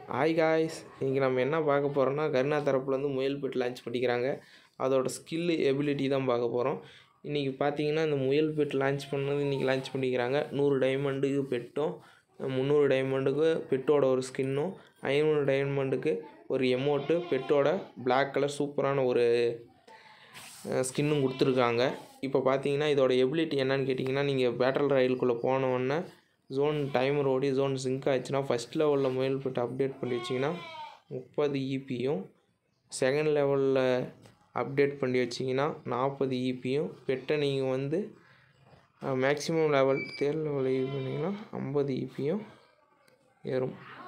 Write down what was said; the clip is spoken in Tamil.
ஹாய் காய்ஸ் இன்றைக்கி நம்ம என்ன பார்க்க போகிறோம்னா கருணா தரப்புலேருந்து முயல் பெட் லான்ச் பண்ணிக்கிறாங்க அதோட ஸ்கில்லு எபிலிட்டி தான் பார்க்க போகிறோம் இன்றைக்கி பார்த்தீங்கன்னா இந்த முயல் பெட் லான்ச் பண்ணது இன்றைக்கி லான்ச் பண்ணிக்கிறாங்க நூறு டைமண்டுக்கு பெட்டும் முந்நூறு டைமண்டுக்கு பெட்டோட ஒரு ஸ்கின்னும் ஐநூறு டைமண்டுக்கு ஒரு எமௌண்ட்டு பெட்டோட Black கலர் சூப்பரான ஒரு ஸ்கின்னும் கொடுத்துருக்காங்க இப்போ பார்த்தீங்கன்னா இதோட எபிலிட்டி என்னன்னு கேட்டிங்கன்னா நீங்கள் பேட்டல் ராயலுக்குள்ளே போனோடனே ஜோன் டைமர் ஓடி ஜோன் சிங்க் ஆச்சுன்னா ஃபஸ்ட் லெவலில் முயல் பெட் அப்டேட் பண்ணி வச்சிங்கன்னா முப்பது இபியும் செகண்ட் லெவலில் அப்டேட் பண்ணி வச்சிங்கன்னா நாற்பது இபியும் பெட்டை நீங்கள் வந்து maximum level third level use பண்ணிங்கன்னா ஐம்பது இபியும் ஏறும்